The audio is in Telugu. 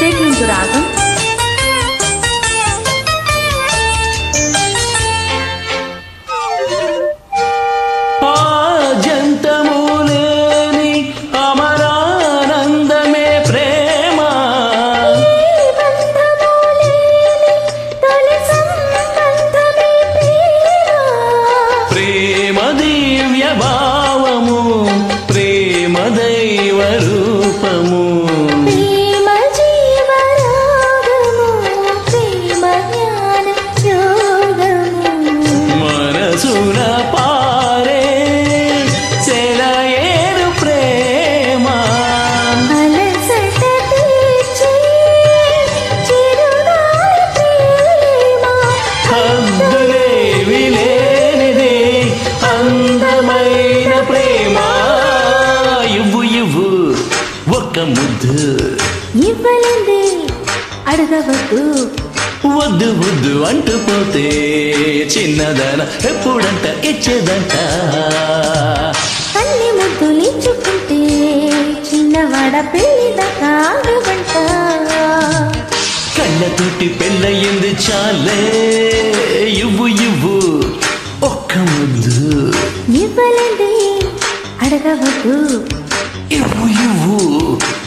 స్టేట్ నుంచి రాగం ఆజంతము లేని అమరానందమే ప్రేమ ప్రేమ దివ్య భావము ప్రేమ దైవ రూపము మనసున పారే సెలయేరు ప్రేమ హద్దులేవి లేనిది అందమైన ప్రేమ ఇవ్వు ఇవ్వు ఒక్క ముద్దు ఇవ్వలేంది అడగవద్దు వద్దు వద్దు అంటూ పోతే చిన్నదన ఎప్పుడంట ఇచ్చేదంట అన్ని ముద్దులు ఇచ్చుకుంటే చిన్నవాడ పెళ్లిద కాగవంట కళ్ళతోటి పెళ్ళయింది చాలే ఇవ్వు ఇవ్వు ఒక్క ముద్దు ఇవ్వలేంది అడగవద్దు ఇవ్వు ఇవ్వు